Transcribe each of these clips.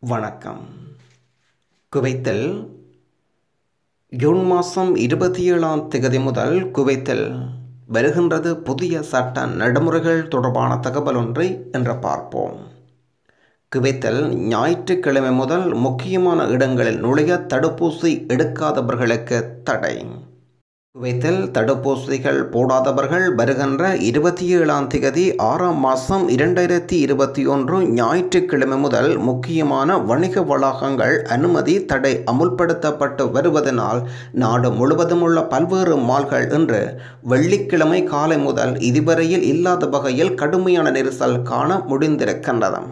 வணக்கம் குவைத்தில் ஜூன் மாதம் இருபத்தி ஏழாம் திகதி முதல் குவைத்தில் வருகின்றது புதிய சட்ட நடைமுறைகள் தொடர்பான தகவல் ஒன்றை என்று பார்ப்போம் குவைத்தில் ஞாயிற்றுக்கிழமை முதல் முக்கியமான இடங்களில் நுழைய தடுப்பூசி எடுக்காதவர்களுக்கு தடை குவைத்தில் தடுப்பூசிகள் போடாதவர்கள் வருகின்ற இருபத்தி ஏழாம் திகதி ஆறாம் மாதம் இரண்டாயிரத்தி இருபத்தி ஒன்று ஞாயிற்றுக்கிழமை முதல் முக்கியமான வணிக வளாகங்கள் அனுமதி தடை அமுல்படுத்தப்பட்டு வருவதனால் நாடு முழுவதும் உள்ள பல்வேறு மால்கள் இன்று வெள்ளிக்கிழமை காலை முதல் இதுவரையில் இல்லாத வகையில் கடுமையான நெரிசல் காண முடிந்திருக்கின்றது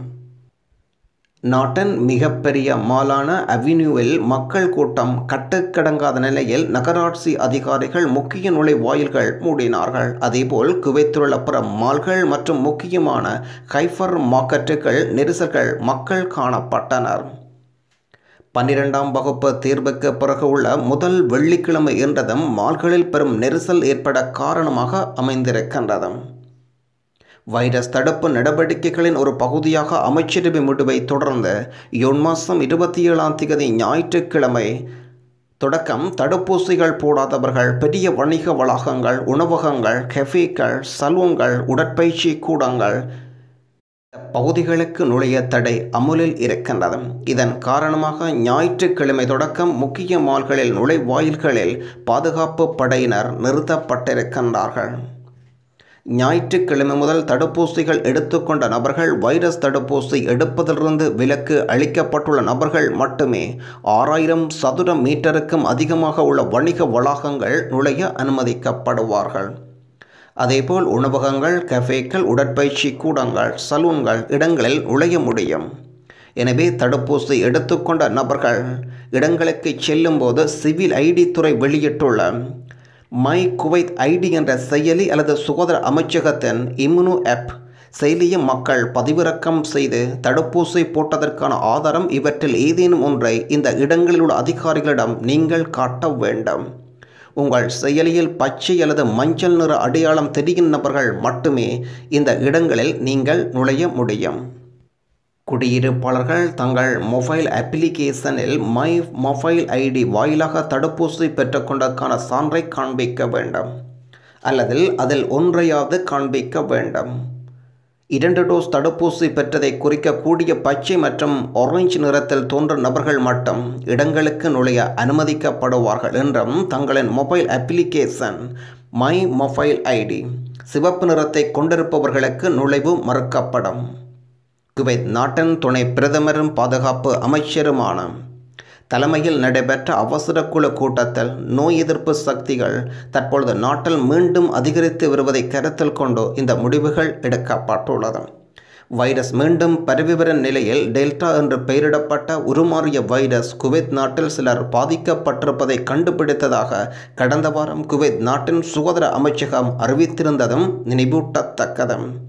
நாட்டின் மிகப்பெரிய மாலான அவென்யூவில் மக்கள் கூட்டம் கட்டுக்கடங்காத நிலையில் நகராட்சி அதிகாரிகள் முக்கிய நுழைவாயில்கள் மூடினார்கள் அதேபோல் குவைத்துள்ள பிற மால்கள் மற்றும் முக்கியமான ஹைஃபர் மார்க்கெட்டுகள் நெரிசல்கள் மக்கள் காணப்பட்டனர் பன்னிரெண்டாம் வகுப்பு தேர்வுக்கு பிறகு உள்ள முதல் வெள்ளிக்கிழமை என்றதும் மால்களில் பெரும் நெரிசல் ஏற்பட காரணமாக அமைந்திருக்கின்றது வைரஸ் தடுப்பு நடவடிக்கைகளின் ஒரு பகுதியாக அமைச்சரவை முடிவை தொடர்ந்து யூன் மாதம் இருபத்தி ஏழாம் தேதி ஞாயிற்றுக்கிழமை தொடக்கம் தடுப்பூசிகள் போடாதவர்கள் பெரிய வணிக வளாகங்கள் உணவகங்கள் கெஃபேக்கள் சலூன்கள் உடற்பயிற்சி கூடங்கள் பகுதிகளுக்கு நுழைய தடை அமுலில் இருக்கின்றது இதன் காரணமாக ஞாயிற்றுக்கிழமை தொடக்கம் முக்கிய மால்களில் நுழைவாயில்களில் பாதுகாப்பு படையினர் நிறுத்தப்பட்டிருக்கின்றார்கள் ஞாயிற்றுக்கிழமை முதல் தடுப்பூசிகள் எடுத்துக்கொண்ட நபர்கள் வைரஸ் தடுப்பூசி எடுப்பதிலிருந்து விலக்கு அளிக்கப்பட்டுள்ள நபர்கள் மட்டுமே ஆறாயிரம் சதுர மீட்டருக்கும் அதிகமாக உள்ள வணிக வளாகங்கள் நுழைய அனுமதிக்கப்படுவார்கள் அதேபோல் உணவகங்கள் கஃபேக்கள் உடற்பயிற்சி கூடங்கள் சலூன்கள் இடங்களில் நுழைய முடியும் எனவே தடுப்பூசி எடுத்துக்கொண்ட நபர்கள் இடங்களுக்கு செல்லும்போது சிவில் ஐடி துறை வெளியிட்டுள்ள மை குவைத் ஐடி என்ற செயலி அல்லது சுகாதார அமைச்சகத்தின் இம்யூனோ ஆப் செயலியை மக்கள் பதிவிறக்கம் செய்து தடுப்பூசி போட்டதற்கான ஆதாரம் இவற்றில் ஏதேனும் ஒன்றை இந்த இடங்களில் உள்ள அதிகாரிகளிடம் நீங்கள் காட்ட வேண்டும் உங்கள் செயலியில் பச்சை அல்லது மஞ்சள் நிற அடையாளம் தெரியும் நபர்கள் மட்டுமே இந்த இடங்களில் நீங்கள் நுழைய முடியும் குடியிருப்பாளர்கள் தங்கள் மொபைல் அப்ளிகேஷனில் மை மொபைல் ஐடி வாயிலாக தடுப்பூசி பெற்றுக்கொண்டதற்கான சான்றை காண்பிக்க வேண்டும் அல்லது அதில் ஒன்றையாவது காண்பிக்க வேண்டும் இரண்டு டோஸ் தடுப்பூசி பெற்றதை குறிக்கக்கூடிய பச்சை மற்றும் ஆரஞ்சு நிறத்தில் தோன்றும் நபர்கள் மட்டும் இடங்களுக்கு நுழைய அனுமதிக்கப்படுவார்கள் என்றும் தங்களின் mobile application my mobile ID சிவப்பு நிறத்தை கொண்டிருப்பவர்களுக்கு நுழைவு மறுக்கப்படும் குவைத் நாட்டின் துணை பிரதமரும் பாதுகாப்பு அமைச்சருமான தலைமையில் நடைபெற்ற அவசர குழு கூட்டத்தில் நோய் எதிர்ப்பு சக்திகள் தற்பொழுது நாட்டில் மீண்டும் அதிகரித்து வருவதை கருத்தில் கொண்டு இந்த முடிவுகள் எடுக்கப்பட்டுள்ளது வைரஸ் மீண்டும் பரவி வரும் நிலையில் டெல்டா என்று பெயரிடப்பட்ட உருமாறிய வைரஸ் குவைத் நாட்டில் சிலர் பாதிக்கப்பட்டிருப்பதை கண்டுபிடித்ததாக கடந்த வாரம் குவைத் நாட்டின் சுகாதார அமைச்சகம் அறிவித்திருந்ததும் நினைவூட்டத்தக்கது